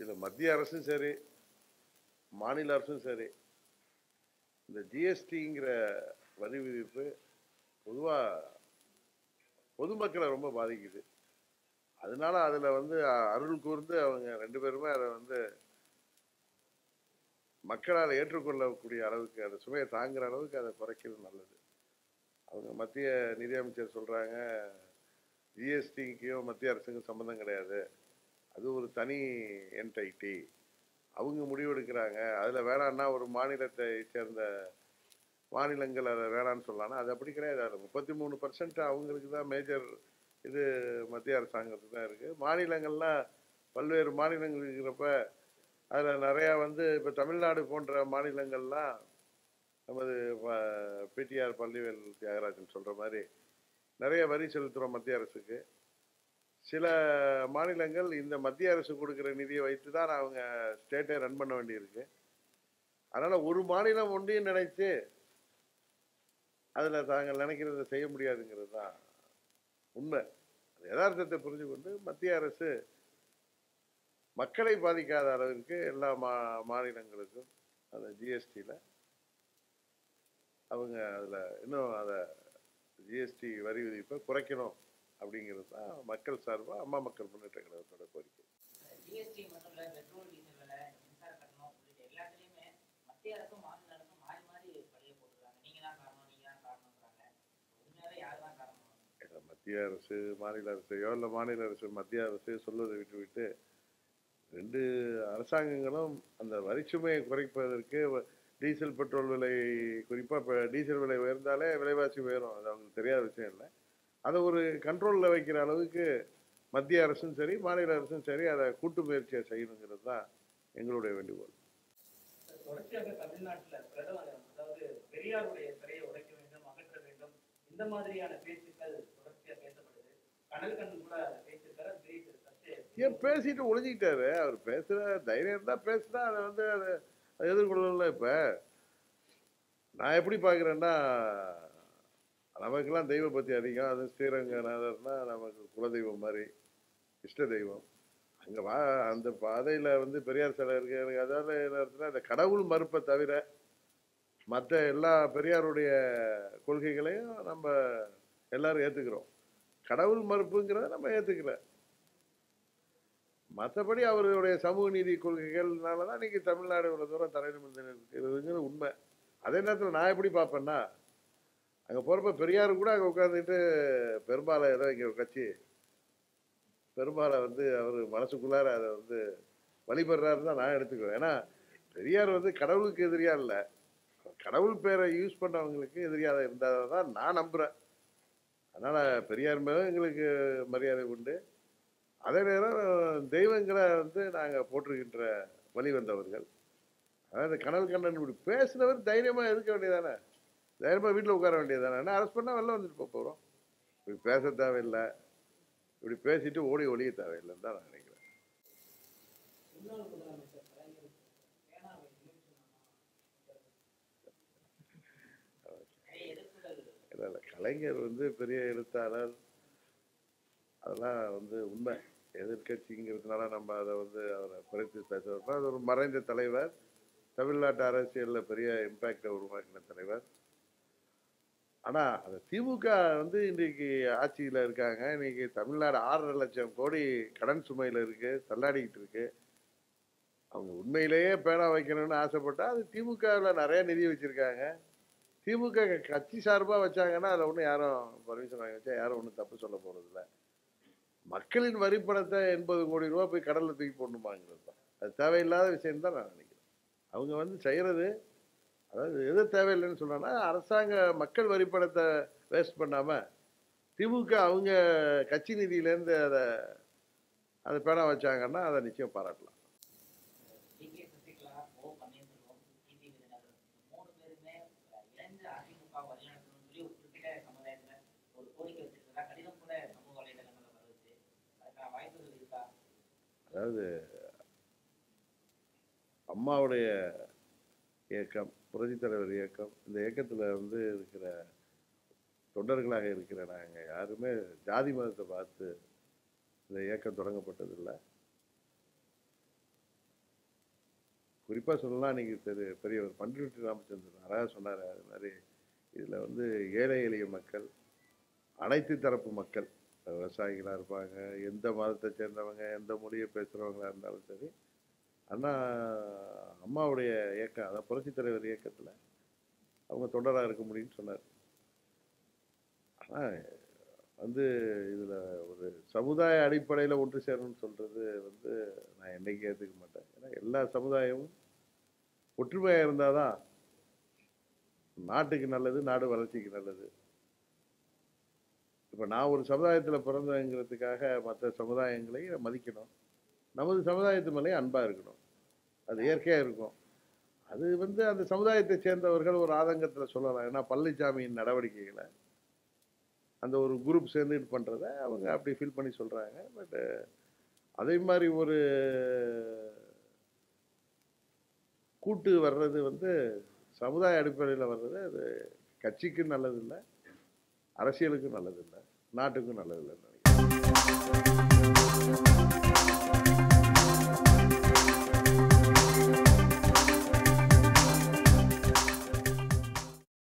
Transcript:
இதில் மத்திய அரசும் சரி மாநில அரசும் சரி இந்த ஜிஎஸ்டிங்கிற வரி விதிப்பு பொதுவாக பொதுமக்களை ரொம்ப பாதிக்குது அதனால அதில் வந்து அ- அருள் கூர்ந்து அவங்க ரெண்டு பேருமே அதை வந்து மக்களால் ஏற்றுக்கொள்ளக்கூடிய அளவுக்கு அந்த சுமையை தாங்குற அளவுக்கு அதை குறைக்கிறது நல்லது அவங்க மத்திய நிதியமைச்சர் சொல்கிறாங்க ஜிஎஸ்டிக்கும் மத்திய அரசுக்கும் சம்மந்தம் கிடையாது அது ஒரு தனி என்டைட்டி அவங்க முடிவெடுக்கிறாங்க அதில் வேணான்னா ஒரு மாநிலத்தை சேர்ந்த மாநிலங்கள் அதை வேணான்னு சொல்லலாம் அது அப்படி கிடையாது அதில் முப்பத்தி மூணு பர்சன்ட் அவங்களுக்கு தான் மேஜர் இது மத்திய அரசாங்கத்துக்கு தான் இருக்குது மாநிலங்கள்லாம் பல்வேறு மாநிலங்கள் இருக்கிறப்ப அதில் நிறையா வந்து இப்போ தமிழ்நாடு போன்ற மாநிலங்கள்லாம் நமது பிடிஆர் பள்ளிவேல் தியாகராஜன் சொல்கிற மாதிரி நிறைய வரி செலுத்துகிறோம் மத்திய அரசுக்கு சில மாநிலங்கள் இந்த மத்திய அரசு கொடுக்குற நிதியை வைத்து தான் அவங்க ஸ்டேட்டை ரன் பண்ண வேண்டியிருக்கு அதனால் ஒரு மாநிலம் ஒன்றையும் நினைத்து அதில் தாங்கள் நினைக்கிறத செய்ய முடியாதுங்கிறது தான் உண்மை அந்த யதார்த்தத்தை புரிஞ்சு கொண்டு மத்திய அரசு மக்களை பாதிக்காத அளவிற்கு எல்லா மா மாநிலங்களுக்கும் அந்த ஜிஎஸ்டியில் அவங்க அதில் இன்னும் அதை ஜிஎஸ்டி வரி விதிப்பை குறைக்கணும் அப்படிங்கிறது தான் மக்கள் சார்பாக அம்மா மக்கள் முன்னேற்ற கழகத்தோட கோரிக்கை ஜிஎஸ்டி மட்டும் இல்ல பெட்ரோல் டீசல் விலை மின்சார கட்டணம் உள்ளிட்ட எல்லாத்துலயுமே மத்திய அரசும் மாநில அரசும் மாறி மாறி பழிய போட்டுருக்காங்க நீங்க தான் காரணம் நீங்க தான் காரணம்ன்றாங்க உண்மையாவே யார் தான் காரணம் இல்ல, மத்திய அரசு மாநில அரசையோ இல்லை மாநில அரசு மத்திய அரசு சொல்வதை விட்டுவிட்டு ரெண்டு அரசாங்கங்களும் அந்த வரிச்சுமையை குறைப்பதற்கு வ- டீசல் பெட்ரோல் விலை குறிப்பாக இப்போ டீசல் விலை உயர்ந்தாலே விலைவாசி உயரும் அது அவங்களுக்கு தெரியாத விஷயம் இல்லை அதை ஒரு கண்ட்ரோலில் வைக்கிற அளவுக்கு மத்திய அரசும் சரி மாநில அரசும் சரி அதை கூட்டு முயற்சியை செய்யணுங்கிறது தான் எங்களுடைய வேண்டுகோள் தொடர்ச்சியாக தமிழ்நாட்டுல பிரதமர் அதாவது பெரியாருடைய சிறையை உடைக்க வேண்டும் அகற்ற வேண்டும் இந்த மாதிரியான பேச்சுக்கள் தொடர்ச்சியா பேசப்படுது கடல் கண் கூட பேசியிருக்காரு பெரிய சர்ச்சை ஏன் பேசிட்டு ஒளிஞ்சிக்கிட்டாரு அவர் பேசுற தைரியம் இருந்தா பேசுனா அதை வந்து அதை அதை எதிர்கொள்ளல இப்ப நான் எப்படி பார்க்குறேன்னா நமக்கெல்லாம் தெய்வ பத்தி அதிகம் அது ஸ்ரீரங்கநாதர்னா நமக்கு குலதெய்வம் மாதிரி இஷ்ட தெய்வம் அங்க வா அந்த பாதையில வந்து பெரியார் சிலை இருக்கு எனக்கு அதாவது என்ன அர்த்தம்னா, இந்த கடவுள் மறுப்பை தவிர மற்ற எல்லா பெரியாருடைய கொள்கைகளையும் நம்ம எல்லாரும் ஏத்துக்கிறோம் கடவுள் மறுப்புங்கிறத நம்ம ஏத்துக்கல மற்றபடி அவருடைய சமூக நீதி கொள்கைகள்னால தான் இன்னைக்கு தமிழ்நாடு இவ்வளோ தூரம் தலைநிமிர்ந்து இருக்கிறதுங்கிறது உண்மை அதே நேரத்தில் நான் எப்படி பார்ப்பேன்னா அங்கே போகிறப்ப பெரியார் கூட அங்கே உட்காந்துட்டு பெரும்பாலை ஏதோ இங்கே ஒரு கட்சி பெரும்பாலை வந்து அவர் மனசுக்குள்ளார அதை வந்து வழிபடுறாருன்னு தான் நான் எடுத்துக்குவேன் ஏன்னா பெரியார் வந்து கடவுளுக்கு எதிரியா இல்லை கடவுள் பேரை யூஸ் பண்ணவங்களுக்கு எதிரியாக இருந்தால் தான் நான் நம்புகிறேன் அதனால் பெரியார் மேலும் எங்களுக்கு மரியாதை உண்டு அதே நேரம் தெய்வங்களை வந்து நாங்கள் போற்றுகின்ற வழி வந்தவர்கள் அதாவது கனல் கண்ணன் இப்படி பேசுனவர் தைரியமாக இருக்க வேண்டியதானே தைரியமாக வீட்டில் உட்கார வேண்டியதானே என்ன அரெஸ்ட் பண்ணால் வெளில வந்துட்டு போக போகிறோம் இப்படி பேச தேவையில்லை இப்படி பேசிட்டு ஓடி ஒழிய தேவையில்லைன்னு தான் நான் நினைக்கிறேன் முன்னாள் முதலமைச்சர் கலைஞர் பேனாவை நினைவு நிறைய எதிர்ப்புகள் இல்லை இல்லை கலைஞர் வந்து பெரிய எழுத்தாளர் அதெல்லாம் வந்து உண்மை எதிர்க்கட்சிங்கிறதுனால நம்ம அதை வந்து அவரை குறைத்து பேசுறோம்னா அது ஒரு மறைந்த தலைவர் தமிழ்நாட்டு அரசியலில் பெரிய இம்பேக்டை உருவாக்கின தலைவர் ஆனால் அந்த திமுக வந்து இன்றைக்கு ஆட்சியில் இருக்காங்க இன்னைக்கு தமிழ்நாடு ஆறரை லட்சம் கோடி கடன் சுமையில் இருக்கு தள்ளாடிக்கிட்டு இருக்கு அவங்க உண்மையிலேயே பேனா வைக்கணும்னு ஆசைப்பட்டா அது திமுகவில் நிறைய நிதி வச்சிருக்காங்க திமுக க- கட்சி சார்பாக வச்சாங்கன்னா அதில் ஒன்றும் யாரும் பர்மிஷன் வாங்கி வச்சா யாரும் ஒன்றும் தப்பு சொல்ல போகிறதில்ல மக்களின் வரிப்பணத்தை எண்பது கோடி ரூபா போய் கடலில் தூக்கி போடணுமாங்கிறது தான் அது தேவையில்லாத விஷயம் தான் நான் நினைக்கிறேன் அவங்க வந்து செய்கிறது அதாவது எது தேவையில்லைன்னு சொன்னா அரசாங்க மக்கள் வரிப்பணத்தை வேஸ்ட் பண்ணாமல் திமுக அவங்க கட்சி நிதியிலேருந்து அதை அதை பேனா வச்சாங்கன்னா அதை நிச்சயம் பாராட்டலாம் T K Sasikala O Panneerselvam TT Vijayanagar இந்த மூணு பேருமே அஹ், இணைந்து அதிமுக வழிநடத்தணும்னு சொல்லி ஒரு குறிப்பிட்ட சமுதாயத்துல ஒரு கோரிக்கை வச்சிருக்கா கடிதம் கூட சமூக வலைதளங்கள்ல வருது அதுக்கான வாய்ப்புகள் இருக்கா அதாவது அம்மாவுடைய இயக்கம் புரட்சித் தலைவர் இயக்கம் இந்த இயக்கத்தில் வந்து இருக்கிற தொண்டர்களாக இருக்கிற நாங்கள் யாருமே ஜாதி மதத்தை பார்த்து இந்த இயக்கம் தொடங்கப்பட்டதில்லை குறிப்பாக சொல்லலாம் இன்னைக்கு திரு பெரியவர் பண்டிட் ராமச்சந்திரன் அழகாக சொன்னார் அது மாதிரி இதில் வந்து ஏழை எளிய மக்கள் அனைத்து தரப்பு மக்கள் விவசாயிகளாக இருப்பாங்க எந்த மதத்தை சேர்ந்தவங்க எந்த மொழியை பேசுகிறவங்களா இருந்தாலும் சரி அண்ணா அம்மாவுடைய இயக்கம் அதான் புரட்சித் தலைவர் இயக்கத்தில் அவங்க தொண்டராக இருக்க முடியும்னு சொன்னார் ஆனால் வந்து இதில் ஒரு சமுதாய அடிப்படையில் ஒன்று சேரணும்னு சொல்கிறது வந்து நான் என்னைக்கு ஏற்றுக்க மாட்டேன் ஏன்னா எல்லா சமுதாயமும் ஒற்றுமையாக இருந்தால் தான் நாட்டுக்கு நல்லது நாடு வளர்ச்சிக்கு நல்லது இப்போ நான் ஒரு சமுதாயத்தில் பிறந்தங்கிறதுக்காக மற்ற சமுதாயங்களை மதிக்கணும் நமது சமுதாயத்து மேலே அன்பாக இருக்கணும் அது இயற்கையாக இருக்கும் அது வந்து அந்த சமுதாயத்தை சேர்ந்தவர்கள் ஒரு ஆதங்கத்தில் சொல்லலாம் ஏன்னா பழனிசாமியின் நடவடிக்கைகளை அந்த ஒரு குரூப் சேர்ந்துட்டு பண்ணுறத அவங்க அப்படி ஃபீல் பண்ணி சொல்கிறாங்க பட்டு அதே மாதிரி ஒரு கூட்டு வர்றது வந்து சமுதாய அடிப்படையில் வர்றது அது கட்சிக்கும் நல்லதில்லை அரசியலுக்கும் நல்லதில்லை நாட்டுக்கும் நல்லதில்லைன்னு நினைக்கிறேன்